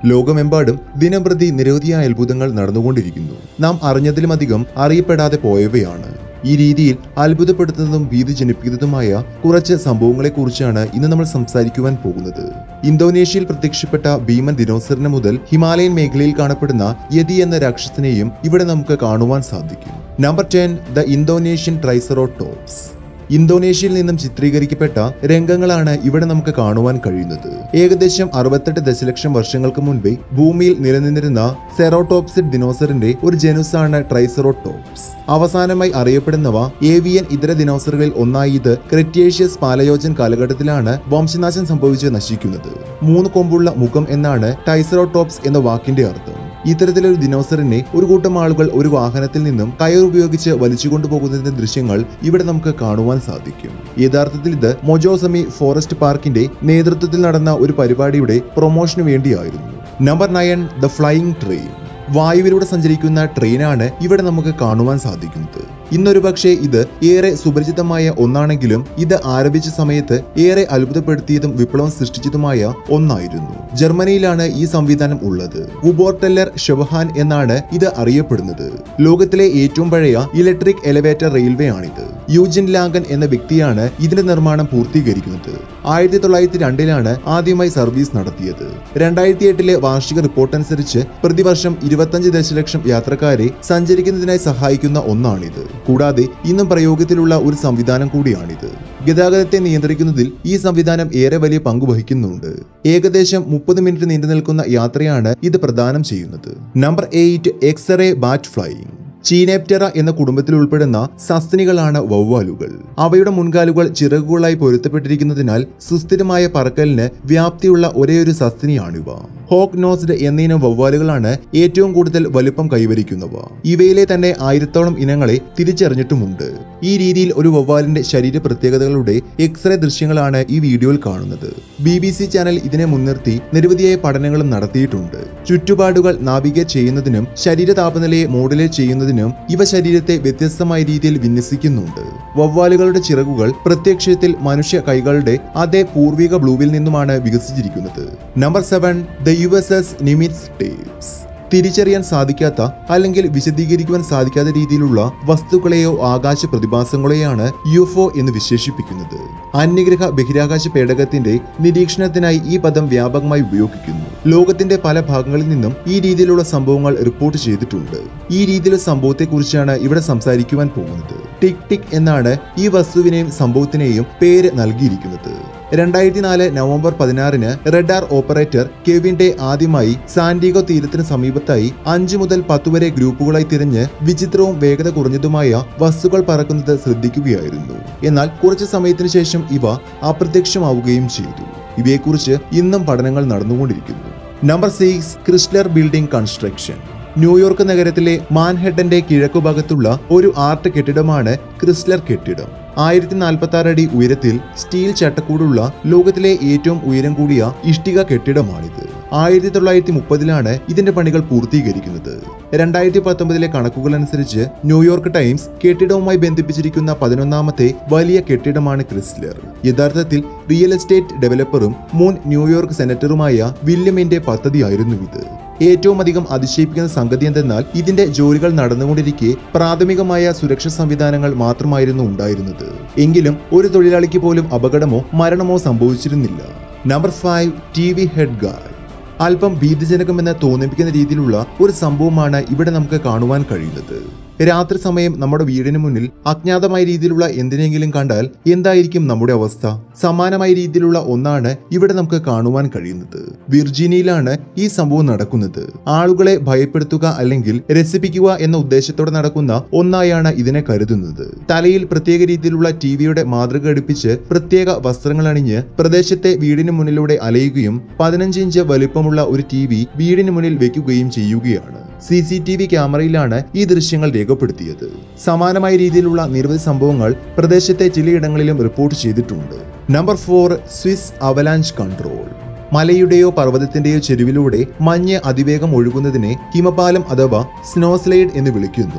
ലോകമെമ്പാടും ദിനംപ്രതി നിരവധിയായ അത്ഭുതങ്ങൾ നടന്നുകൊണ്ടിരിക്കുന്നു നാം അറിഞ്ഞതിലുമധികം അറിയപ്പെടാതെ പോയവയാണ് ഈ രീതിയിൽ അത്ഭുതപ്പെടുത്തുന്നതും ഭീതി ജനിപ്പിക്കുന്നതുമായ കുറച്ച് സംഭവങ്ങളെക്കുറിച്ചാണ് ഇന്ന് നമ്മൾ സംസാരിക്കുവാൻ പോകുന്നത് ഇന്തോനേഷ്യയിൽ പ്രത്യക്ഷപ്പെട്ട ഭീമൻ ദിനോസറിന് മുതൽ ഹിമാലയൻ മേഖലയിൽ കാണപ്പെടുന്ന യതി എന്ന രാക്ഷസനെയും ഇവിടെ നമുക്ക് കാണുവാൻ സാധിക്കും number ten the Indonesian triceratops ഇന്തോനേഷ്യയിൽ നിന്നും ചിത്രീകരിക്കപ്പെട്ട രംഗങ്ങളാണ് ഇവിടെ നമുക്ക് കാണുവാൻ കഴിയുന്നത് ഏകദേശം അറുപത്തെട്ട് ദശലക്ഷം വർഷങ്ങൾക്ക് മുൻപേ ഭൂമിയിൽ നിലനിന്നിരുന്ന സെറോട്ടോപ്സിഡ് ദിനോസറിന്റെ ഒരു ജനുസാണ് ട്രൈസറോട്ടോപ്സ് അവസാനമായി അറിയപ്പെടുന്നവ ഏവിയൻ ഇതര ദിനോസറുകളിൽ ഒന്നായി ഇത് ക്രെറ്റേഷ്യസ് പാലയോജൻ കാലഘട്ടത്തിലാണ് വംശനാശം സംഭവിച്ച് നശിക്കുന്നത് മൂന്ന് കൊമ്പുള്ള മുഖം എന്നാണ് ടൈസറോട്ടോപ്സ് എന്ന വാക്കിന്റെ അർത്ഥം ഇത്തരത്തിലൊരു ദിനോസറിനെ ഒരു കൂട്ടം ആളുകൾ ഒരു വാഹനത്തിൽ നിന്നും കയർ ഉപയോഗിച്ച് വലിച്ചു കൊണ്ടുപോകുന്നതിന്റെ ദൃശ്യങ്ങൾ ഇവിടെ നമുക്ക് കാണുവാൻ സാധിക്കും യഥാർത്ഥത്തിൽ ഇത് മൊജോസമി ഫോറസ്റ്റ് പാർക്കിന്റെ നേതൃത്വത്തിൽ നടന്ന ഒരു പരിപാടിയുടെ പ്രൊമോഷന് വേണ്ടിയായിരുന്നു number nine the flying train വായുവിലൂടെ സഞ്ചരിക്കുന്ന ട്രെയിനാണ് ഇവിടെ നമുക്ക് കാണുവാൻ സാധിക്കുന്നത് ഇന്നൊരു പക്ഷേ ഇത് ഏറെ സുപരിചിതമായ ഒന്നാണെങ്കിലും ഇത് ആരംഭിച്ച സമയത്ത് ഏറെ അത്ഭുതപ്പെടുത്തിയതും വിപ്ലവം സൃഷ്ടിച്ചതുമായ ഒന്നായിരുന്നു ജർമ്മനിയിലാണ് ഈ സംവിധാനം ഉള്ളത് ഉബോർട്ടെല്ലർ ഷെവഹാൻ എന്നാണ് ഇത് അറിയപ്പെടുന്നത് ലോകത്തിലെ ഏറ്റവും പഴയ ഇലക്ട്രിക് എലവേറ്റർ റെയിൽവേ ആണിത് യൂജിൻ ലാങ്കൻ എന്ന വ്യക്തിയാണ് ഇതിന്റെ നിർമ്മാണം പൂർത്തീകരിക്കുന്നത് ആയിരത്തി തൊള്ളായിരത്തി രണ്ടിലാണ് ആദ്യമായി സർവീസ് നടത്തിയത് രണ്ടായിരത്തി എട്ടിലെ വാർഷിക റിപ്പോർട്ട് അനുസരിച്ച് പ്രതിവർഷം ഇരുപത്തഞ്ച് ദശലക്ഷം യാത്രക്കാരെ സഞ്ചരിക്കുന്നതിനായി സഹായിക്കുന്ന ഒന്നാണിത് കൂടാതെ ഇന്നും പ്രയോഗത്തിലുള്ള ഒരു സംവിധാനം കൂടിയാണിത് ഗതാഗതത്തെ നിയന്ത്രിക്കുന്നതിൽ ഈ സംവിധാനം ഏറെ വലിയ പങ്ക് വഹിക്കുന്നുണ്ട് ഏകദേശം മുപ്പത് മിനിറ്റ് നീണ്ടു നിൽക്കുന്ന യാത്രയാണ് ഇത് പ്രദാനം ചെയ്യുന്നത് number eight X ray bat flying ചീനേപ്റ്ററ എന്ന കുടുംബത്തിൽ ഉൾപ്പെടുന്ന സസ്തിനികളാണ് വവ്വാലുകൾ അവയുടെ മുൻകാലുകൾ ചിറകുകളായി പൊരുത്തപ്പെട്ടിരിക്കുന്നതിനാൽ സുസ്ഥിരമായ പറക്കലിന് വ്യാപ്തിയുള്ള ഒരേയൊരു സസ്തിനിയാണിവ ഹോക്ക് നോസ്ഡ് എന്നീനം വവ്വാലുകളാണ് ഏറ്റവും കൂടുതൽ വലുപ്പം കൈവരിക്കുന്നവ ഇവയിലെ തന്നെ ആയിരത്തോളം ഇനങ്ങളെ തിരിച്ചറിഞ്ഞിട്ടുമുണ്ട് ഈ രീതിയിൽ ഒരു വവ്വാലിന്റെ ശരീര പ്രത്യേകതകളുടെ എക്സ്റേ ദൃശ്യങ്ങളാണ് ഈ വീഡിയോയിൽ കാണുന്നത് ബി ബി സി ചാനൽ ഇതിനെ മുൻനിർത്തി നിരവധിയായ പഠനങ്ങളും നടത്തിയിട്ടുണ്ട് ചുറ്റുപാടുകൾ നാവിഗേറ്റ് ചെയ്യുന്നതിനും ശരീര താപനിലയെ മോഡുലേറ്റ് ചെയ്യുന്നതിനും ഇവ ശരീരത്തെ വ്യത്യസ്തമായ രീതിയിൽ വിന്യസിക്കുന്നുണ്ട് വവ്വാലുകളുടെ ചിറകുകൾ പ്രത്യക്ഷത്തിൽ മനുഷ്യ കൈകളുടെ അതേ പൂർവിക ബ്ലൂവിൽ നിന്നുമാണ് വികസിച്ചിരിക്കുന്നത് number seven the U S S Nimitz tapes തിരിച്ചറിയാൻ സാധിക്കാത്ത അല്ലെങ്കിൽ വിശദീകരിക്കുവാൻ സാധിക്കാത്ത രീതിയിലുള്ള വസ്തുക്കളെയോ ആകാശ പ്രതിഭാസങ്ങളെയാണ് യുഫോ എന്ന് വിശേഷിപ്പിക്കുന്നത് അന്യഗ്രഹ ബഹിരാകാശ പേടകത്തിന്റെ നിരീക്ഷണത്തിനായി ഈ പദം വ്യാപകമായി ഉപയോഗിക്കുന്നു ലോകത്തിന്റെ പല ഭാഗങ്ങളിൽ നിന്നും ഈ രീതിയിലുള്ള സംഭവങ്ങൾ റിപ്പോർട്ട് ചെയ്തിട്ടുണ്ട് ഈ രീതിയിലുള്ള സംഭവത്തെക്കുറിച്ചാണ് ഇവിടെ സംസാരിക്കുവാൻ പോകുന്നത് ടിക് ടിക് എന്നാണ് ഈ വസ്തുവിനെയും സംഭവത്തിനെയും പേര് നൽകിയിരിക്കുന്നത് രണ്ടായിരത്തി നാല് നവംബർ പതിനാറിന് റെഡാർ ഓപ്പറേറ്റർ കെവിന്റെ ആദ്യമായി സാന്റിഗോ തീരത്തിന് സമീപത്തായി അഞ്ചു മുതൽ പത്ത് വരെ ഗ്രൂപ്പുകളായി തിരിഞ്ഞ് വിചിത്രവും വേഗത കുറഞ്ഞതുമായ വസ്തുക്കൾ പറക്കുന്നത് ശ്രദ്ധിക്കുകയായിരുന്നു എന്നാൽ കുറച്ചു സമയത്തിന് ശേഷം ഇവ അപ്രത്യക്ഷമാവുകയും ചെയ്തു ഇവയെക്കുറിച്ച് ഇന്നും പഠനങ്ങൾ നടന്നുകൊണ്ടിരിക്കുന്നു number six Chrysler building construction New York നഗരത്തിലെ മാൻഹെട്ടന്റെ കിഴക്കുഭാഗത്തുള്ള ഒരു ആർട്ട് കെട്ടിടമാണ് ക്രിസ്ലർ കെട്ടിടം ആയിരത്തി നാൽപ്പത്തി ആറ് അടി ഉയരത്തിൽ സ്റ്റീൽ ചട്ടക്കൂടുള്ള ലോകത്തിലെ ഏറ്റവും ഉയരം കൂടിയ ഇഷ്ടിക കെട്ടിടമാണിത് ആയിരത്തി തൊള്ളായിരത്തി മുപ്പതിലാണ് ഇതിന്റെ പണികൾ പൂർത്തീകരിക്കുന്നത് രണ്ടായിരത്തി പത്തൊമ്പതിലെ കണക്കുകൾ അനുസരിച്ച് ന്യൂയോർക്ക് ടൈംസ് കെട്ടിടവുമായി ബന്ധിപ്പിച്ചിരിക്കുന്ന പതിനൊന്നാമത്തെ വലിയ കെട്ടിടമാണ് ക്രിസ്ലർ യഥാർത്ഥത്തിൽ റിയൽ എസ്റ്റേറ്റ് ഡെവലപ്പറും മുൻ ന്യൂയോർക്ക് സെനറ്ററുമായ വില്യമിന്റെ പദ്ധതിയായിരുന്നു ഇത് ഏറ്റവും അധികം അതിശയിപ്പിക്കുന്ന സംഗതി എന്തെന്നാൽ ഇതിന്റെ ജോലികൾ നടന്നുകൊണ്ടിരിക്കെ പ്രാഥമികമായ സുരക്ഷാ സംവിധാനങ്ങൾ മാത്രമായിരുന്നു ഉണ്ടായിരുന്നത് എങ്കിലും ഒരു തൊഴിലാളിക്ക് പോലും അപകടമോ മരണമോ സംഭവിച്ചിരുന്നില്ല number five T V head guy അല്പം ഭീതിജനകമെന്ന് തോന്നിപ്പിക്കുന്ന രീതിയിലുള്ള ഒരു സംഭവമാണ് ഇവിടെ നമുക്ക് കാണുവാൻ കഴിയുന്നത് രാത്രി സമയം നമ്മുടെ വീടിന് മുന്നിൽ അജ്ഞാതമായ രീതിയിലുള്ള എന്തിനെങ്കിലും കണ്ടാൽ എന്തായിരിക്കും നമ്മുടെ അവസ്ഥ സമാനമായ രീതിയിലുള്ള ഒന്നാണ് ഇവിടെ നമുക്ക് കാണുവാൻ കഴിയുന്നത് വിർജീനിയയിലാണ് ഈ സംഭവം നടക്കുന്നത് ആളുകളെ ഭയപ്പെടുത്തുക അല്ലെങ്കിൽ രസിപ്പിക്കുക എന്ന ഉദ്ദേശത്തോടെ നടക്കുന്ന ഒന്നായാണ് ഇതിനെ കരുതുന്നത് തലയിൽ പ്രത്യേക രീതിയിലുള്ള ടി വിയുടെ മാതൃക ഘടിപ്പിച്ച് പ്രത്യേക വസ്ത്രങ്ങൾ അണിഞ്ഞ് പ്രദേശത്തെ വീടിന് മുന്നിലൂടെ അലയുകയും പതിനഞ്ച് ഇഞ്ച് വലിപ്പമുള്ള ഒരു ടി വി വീടിന് മുന്നിൽ വെക്കുകയും ചെയ്യുകയാണ് സി സി ടി വി ക്യാമറയിലാണ് ഈ ദൃശ്യങ്ങൾ രേഖപ്പെടുത്തിയത് സമാനമായ രീതിയിലുള്ള നിരവധി സംഭവങ്ങൾ പ്രദേശത്തെ ചിലയിടങ്ങളിലും റിപ്പോർട്ട് ചെയ്തിട്ടുണ്ട് number four Swiss avalanche control മലയുടെയോ പർവ്വതത്തിന്റെയോ ചെരുവിലൂടെ മഞ്ഞ് അതിവേഗം ഒഴുകുന്നതിനെ ഹിമപാലം അഥവാ സ്നോസ്ലൈഡ് എന്ന് വിളിക്കുന്നു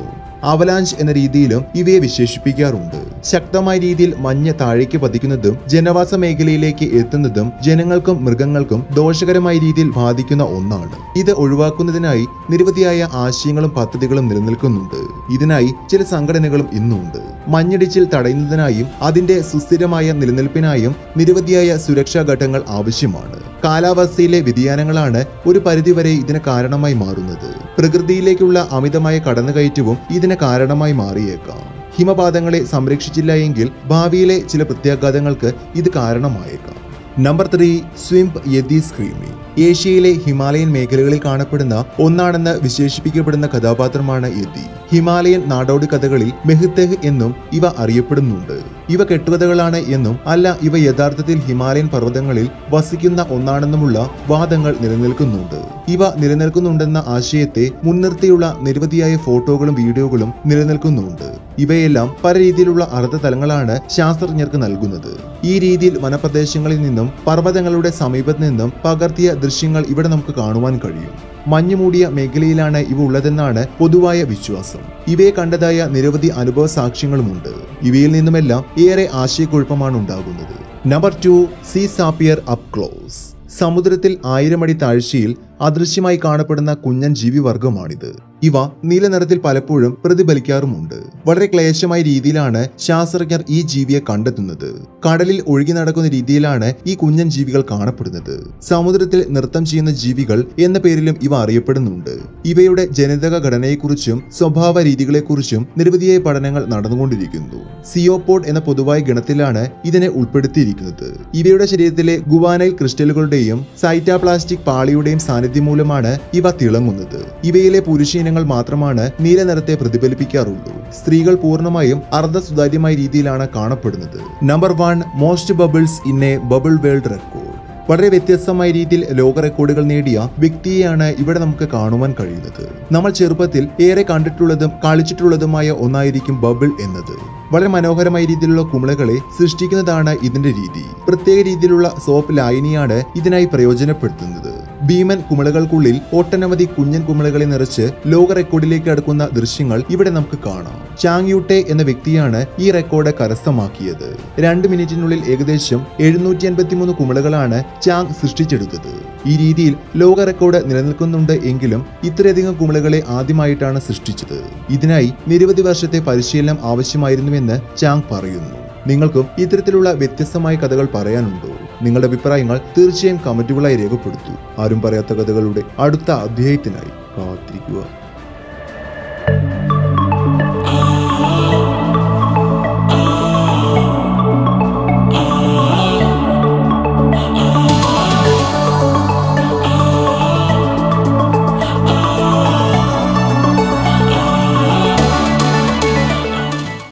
അവലാഞ്ച് എന്ന രീതിയിലും ഇവയെ വിശേഷിപ്പിക്കാറുണ്ട് ശക്തമായ രീതിയിൽ മഞ്ഞ് താഴേക്ക് പതിക്കുന്നതും ജനവാസ മേഖലയിലേക്ക് എത്തുന്നതും ജനങ്ങൾക്കും മൃഗങ്ങൾക്കും ദോഷകരമായ രീതിയിൽ ബാധിക്കുന്ന ഒന്നാണ് ഇത് ഒഴിവാക്കുന്നതിനായി നിരവധിയായ ആശയങ്ങളും പദ്ധതികളും നിലനിൽക്കുന്നുണ്ട് ഇതിനായി ചില സംഘടനകളും ഇന്നുണ്ട് മഞ്ഞിടിച്ചിൽ തടയുന്നതിനായും അതിന്റെ സുസ്ഥിരമായ നിലനിൽപ്പിനായും നിരവധിയായ സുരക്ഷാ ഘട്ടങ്ങൾ ആവശ്യമാണ് കാലാവസ്ഥയിലെ വ്യതിയാനങ്ങളാണ് ഒരു പരിധിവരെ ഇതിന് കാരണമായി മാറുന്നത് പ്രകൃതിയിലേക്കുള്ള അമിതമായ കടന്നുകയറ്റവും ഇതിന് കാരണമായി മാറിയേക്കാം ഹിമപാതങ്ങളെ സംരക്ഷിച്ചില്ല എങ്കിൽ ഭാവിയിലെ ചില പ്രത്യാഘാതങ്ങൾക്ക് ഇത് കാരണമായേക്കാം നമ്പർ ത്രീ സ്വിംപ് യതി സ്ക്രീമി ഏഷ്യയിലെ ഹിമാലയൻ മേഖലകളിൽ കാണപ്പെടുന്ന ഒന്നാണെന്ന് വിശേഷിപ്പിക്കപ്പെടുന്ന കഥാപാത്രമാണ് യതി ഹിമാലയൻ നാടോടി കഥകളിൽ മെഹ്തെഹ് എന്നും ഇവ അറിയപ്പെടുന്നുണ്ട് ഇവ കെട്ടുകഥകളാണ് എന്നും അല്ല ഇവ യഥാർത്ഥത്തിൽ ഹിമാലയൻ പർവ്വതങ്ങളിൽ വസിക്കുന്ന ഒന്നാണെന്നുമുള്ള വാദങ്ങൾ നിലനിൽക്കുന്നുണ്ട് ഇവ നിലനിൽക്കുന്നുണ്ടെന്ന ആശയത്തെ മുൻനിർത്തിയുള്ള നിരവധിയായ ഫോട്ടോകളും വീഡിയോകളും നിലനിൽക്കുന്നുണ്ട് ഇവയെല്ലാം പല രീതിയിലുള്ള അർത്ഥതലങ്ങളാണ് ശാസ്ത്രജ്ഞർക്ക് നൽകുന്നത് ഈ രീതിയിൽ വനപ്രദേശങ്ങളിൽ നിന്നും പർവ്വതങ്ങളുടെ സമീപത്ത് നിന്നും പകർത്തിയ ദൃശ്യങ്ങൾ ഇവിടെ നമുക്ക് കാണുവാൻ കഴിയും മഞ്ഞുമൂടിയ മേഖലയിലാണ് ഇവ ഉള്ളതെന്നാണ് പൊതുവായ വിശ്വാസം ഇവയെ കണ്ടതായ നിരവധി അനുഭവ സാക്ഷ്യങ്ങളുമുണ്ട് ഇവയിൽ നിന്നുമെല്ലാം ഏറെ ആശയക്കുഴപ്പമാണ് ഉണ്ടാകുന്നത് number two sea sapphire up close സമുദ്രത്തിൽ ആയിരം അടി താഴ്ചയിൽ അദൃശ്യമായി കാണപ്പെടുന്ന കുഞ്ഞൻ ജീവിവർഗമാണിത് ഇവ നീലനിറത്തിൽ പലപ്പോഴും പ്രതിഫലിക്കാറുമുണ്ട് വളരെ ക്ലേശമായ രീതിയിലാണ് ശാസ്ത്രജ്ഞർ ഈ ജീവിയെ കണ്ടെത്തുന്നത് കടലിൽ ഒഴുകി നടക്കുന്ന രീതിയിലാണ് ഈ കുഞ്ഞൻ ജീവികൾ കാണപ്പെടുന്നത് സമുദ്രത്തിൽ നൃത്തം ചെയ്യുന്ന ജീവികൾ എന്ന പേരിലും ഇവ അറിയപ്പെടുന്നുണ്ട് ഇവയുടെ ജനിതക ഘടനയെക്കുറിച്ചും സ്വഭാവ രീതികളെക്കുറിച്ചും നിരവധിയായ പഠനങ്ങൾ നടന്നുകൊണ്ടിരിക്കുന്നു സിയോപോഡ് എന്ന പൊതുവായ ഗണത്തിലാണ് ഇതിനെ ഉൾപ്പെടുത്തിയിരിക്കുന്നത് ഇവയുടെ ശരീരത്തിലെ ഗുവാനൈൽ ക്രിസ്റ്റലുകളുടെയും സൈറ്റാപ്ലാസ്റ്റിക് പാളിയുടെയും സാന്നിധ്യം മൂലമാണ് ഇവ തിളങ്ങുന്നത് ഇവയിലെ പുരുഷ ഇനങ്ങൾ മാത്രമാണ് നീല നിറത്തെ പ്രതിഫലിപ്പിക്കാറുള്ളൂ സ്ത്രീകൾ പൂർണ്ണമായും അർദ്ധ സുതാര്യമായ രീതിയിലാണ് കാണപ്പെടുന്നത് number one most bubbles in a bubble world record വളരെ വ്യത്യസ്തമായ രീതിയിൽ ലോക റെക്കോർഡുകൾ നേടിയ വ്യക്തിയെയാണ് ഇവിടെ നമുക്ക് കാണുവാൻ കഴിയുന്നത് നമ്മൾ ചെറുപ്പത്തിൽ ഏറെ കണ്ടിട്ടുള്ളതും കളിച്ചിട്ടുള്ളതുമായ ഒന്നായിരിക്കും ബബിൾ എന്നത് വളരെ മനോഹരമായ രീതിയിലുള്ള കുമിളകളെ സൃഷ്ടിക്കുന്നതാണ് ഇതിന്റെ രീതി പ്രത്യേക രീതിയിലുള്ള സോപ്പ് ലായനിയാണ് ഇതിനായി പ്രയോജനപ്പെടുത്തുന്നത് ഭീമൻ കുമിളകൾക്കുള്ളിൽ ഒട്ടനവധി കുഞ്ഞൻ കുമിളകളെ നിറച്ച് ലോക റെക്കോർഡിലേക്ക് അടുക്കുന്ന ദൃശ്യങ്ങൾ ഇവിടെ നമുക്ക് കാണാം ചാങ് യുട്ടെ എന്ന വ്യക്തിയാണ് ഈ റെക്കോർഡ് കരസ്ഥമാക്കിയത് രണ്ട് മിനിറ്റിനുള്ളിൽ ഏകദേശം എഴുന്നൂറ്റി അൻപത്തിമൂന്ന് കുമിളകളാണ് ചാങ് സൃഷ്ടിച്ചെടുത്തത് ഈ രീതിയിൽ ലോക റെക്കോർഡ് നിലനിൽക്കുന്നുണ്ട് എങ്കിലും ഇത്രയധികം കുമിളകളെ ആദ്യമായിട്ടാണ് സൃഷ്ടിച്ചത് ഇതിനായി നിരവധി വർഷത്തെ പരിശീലനം ആവശ്യമായിരുന്നുവെന്ന് ചാങ് പറയുന്നു നിങ്ങൾക്കും ഇത്തരത്തിലുള്ള വ്യത്യസ്തമായ കഥകൾ പറയാനുണ്ടോ നിങ്ങളുടെ അഭിപ്രായങ്ങൾ തീർച്ചയായും കമന്റുകളായി രേഖപ്പെടുത്തൂ ആരും പറയാത്ത കഥകളുടെ അടുത്ത അധ്യായത്തിനായി കാത്തിരിക്കുക